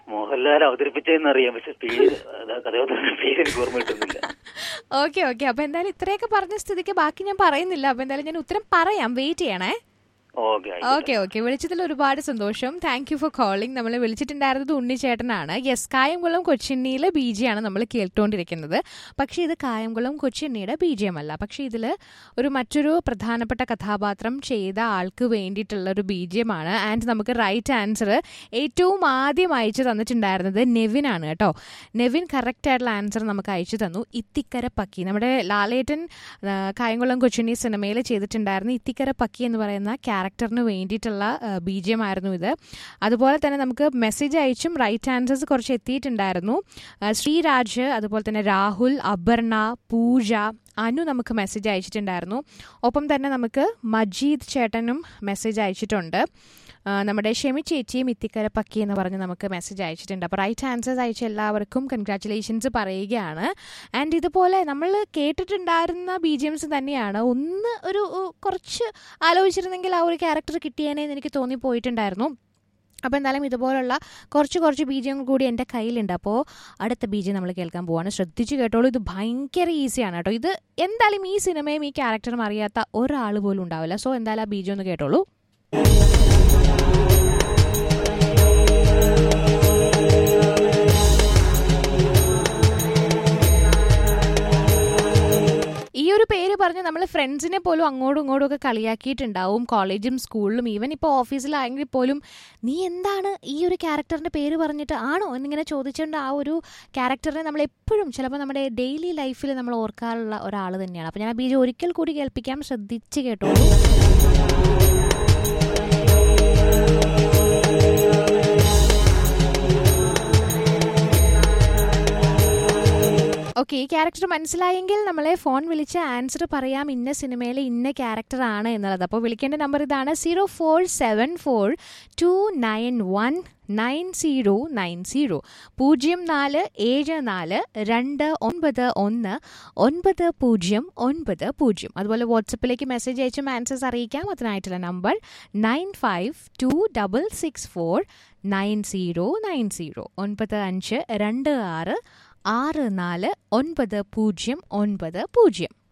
മോഹൻലാൽ അവതരിപ്പിച്ചതെന്ന് അറിയാം പക്ഷെ പേര് അതാ കഥാപാത്രത്തിന്റെ പേര് എനിക്ക് ഓർമ്മ കിട്ടുന്നില്ല ഓക്കെ ഓക്കെ അപ്പൊ എന്തായാലും ഇത്രയൊക്കെ പറഞ്ഞ സ്ഥിതിക്ക് ബാക്കി ഞാൻ പറയുന്നില്ല അപ്പൊ എന്തായാലും ഞാൻ ഉത്തരം പറയാം വെയിറ്റ് ചെയ്യണേ ഓക്കെ ഓക്കെ ഓക്കെ വിളിച്ചതിൽ ഒരുപാട് സന്തോഷം താങ്ക് യു ഫോർ കോളിംഗ് നമ്മൾ വിളിച്ചിട്ടുണ്ടായിരുന്നത് ഉണ്ണിച്ചേട്ടനാണ് യെസ് കായംകുളം കൊച്ചിണ്ണിയിലെ ബി ജി ആണ് നമ്മൾ കേട്ടുകൊണ്ടിരിക്കുന്നത് പക്ഷേ ഇത് കായംകുളം കൊച്ചിണ്ണിയുടെ ബി ജി എം അല്ല പക്ഷേ ഇതിൽ ഒരു മറ്റൊരു പ്രധാനപ്പെട്ട കഥാപാത്രം ചെയ്ത ആൾക്ക് വേണ്ടിയിട്ടുള്ള ഒരു ബി ജി എം ആണ് ആൻഡ് നമുക്ക് റൈറ്റ് ആൻസർ ഏറ്റവും ആദ്യം അയച്ചു തന്നിട്ടുണ്ടായിരുന്നത് നെവിൻ ആണ് കേട്ടോ നെവിൻ കറക്റ്റ് ആയിട്ടുള്ള ആൻസർ നമുക്ക് അയച്ചു തന്നു ഇത്തിക്കര പക്കി നമ്മുടെ ലാലേട്ടൻ ആ, കായംകുളം കൊച്ചുണ്ണി സിനിമയിൽ ചെയ്തിട്ടുണ്ടായിരുന്ന ഇത്തിക്കര പക്കി എന്ന് പറയുന്ന ക്യാരക്ടറിന് വേണ്ടിയിട്ടുള്ള ബി ജി എം ആയിരുന്നു ഇത് അതുപോലെ തന്നെ നമുക്ക് മെസ്സേജ് അയച്ചും റൈറ്റ് ആൻസേഴ്സ് കുറച്ച് എത്തിയിട്ടുണ്ടായിരുന്നു ആ, ശ്രീരാജ് അതുപോലെ തന്നെ രാഹുൽ അപർണ പൂജ അനു നമുക്ക് മെസ്സേജ് അയച്ചിട്ടുണ്ടായിരുന്നു ഒപ്പം തന്നെ നമുക്ക് മജീദ് ചേട്ടനും മെസ്സേജ് അയച്ചിട്ടുണ്ട് ആ, നമ്മുടെ ഷെമി ചേച്ചിയും ഇത്തിക്കര പക്കി എന്ന് പറഞ്ഞ് നമുക്ക് മെസ്സേജ് അയച്ചിട്ടുണ്ട് അപ്പോൾ റൈറ്റ് ആൻസേഴ്സ് അയച്ച എല്ലാവർക്കും കൺഗ്രാറ്റുലേഷൻസ് പറയുകയാണ് ആൻഡ് ഇതുപോലെ നമ്മൾ കേട്ടിട്ടുണ്ടായിരുന്ന ബി ജി എംസ് തന്നെയാണ് ഒന്ന് ഒരു ഉ, കുറച്ച് ആലോചിച്ചിരുന്നെങ്കിൽ ആ ഒരു ക്യാരക്ടർ കിട്ടിയേനെ എന്ന് എനിക്ക് തോന്നിപ്പോയിട്ടുണ്ടായിരുന്നു അപ്പോൾ എന്തായാലും ഇതുപോലുള്ള കുറച്ച് കുറച്ച് ബീജങ്ങൾ കൂടി എൻ്റെ കയ്യിലുണ്ട് അപ്പോൾ അടുത്ത ബീജം നമ്മൾ കേൾക്കാൻ പോവാണ് ശ്രദ്ധിച്ച് കേട്ടോളൂ ഇത് ഭയങ്കര ഈസിയാണ് കേട്ടോ ഇത് എന്തായാലും ഈ സിനിമയും ഈ ക്യാരക്ടറും അറിയാത്ത ഒരാൾ പോലും ഉണ്ടാവില്ല സോ എന്തായാലും ആ ബീജം ഒന്ന് കേട്ടോളൂ ഈ ഒരു പേര് പറഞ്ഞ് നമ്മൾ ഫ്രണ്ട്സിനെ പോലും അങ്ങോട്ടും ഇങ്ങോട്ടും ഒക്കെ കളിയാക്കിയിട്ടുണ്ടാവും കോളേജും സ്കൂളിലും ഈവൻ ഇപ്പോൾ ഓഫീസിലായെങ്കിൽ പോലും നീ എന്താണ് ഈ ഒരു ക്യാരക്ടറിന്റെ പേര് പറഞ്ഞിട്ട് ആണോ എന്നിങ്ങനെ ചോദിച്ചുകൊണ്ട് ആ ഒരു ക്യാരക്ടറിനെ നമ്മൾ എപ്പോഴും ചിലപ്പോൾ നമ്മുടെ ഡെയിലി ലൈഫിൽ നമ്മൾ ഓർക്കാറുള്ള ഒരാൾ തന്നെയാണ് അപ്പോൾ ഞാൻ ആ ബീജം ഒരിക്കൽ കൂടി കേൾപ്പിക്കാം ശ്രദ്ധിച്ച് കേട്ടോളൂ ഓക്കെ ഈ ക്യാരക്ടർ മനസ്സിലായെങ്കിൽ നമ്മളെ ഫോൺ വിളിച്ച് ആൻസർ പറയാം ഇന്ന സിനിമയിലെ ഇന്ന ക്യാരക്ടർ ആണ് എന്നുള്ളത് അപ്പോൾ വിളിക്കേണ്ട നമ്പർ ഇതാണ് zero four seven four two nine one nine zero nine zero പൂജ്യം നാല് ഏഴ് നാല് രണ്ട് ഒൻപത് ഒന്ന് ഒൻപത് പൂജ്യം ഒൻപത് പൂജ്യം അതുപോലെ വാട്സപ്പിലേക്ക് മെസ്സേജ് അയച്ചും ആൻസേഴ്സ് അറിയിക്കാം അതിനായിട്ടുള്ള number nine five two double six four nine zero nine zero ഒൻപത് അഞ്ച് രണ്ട് ആറ് ആറ് നാല് ഒൻപത് പൂജ്യം ഒൻപത് പൂജ്യം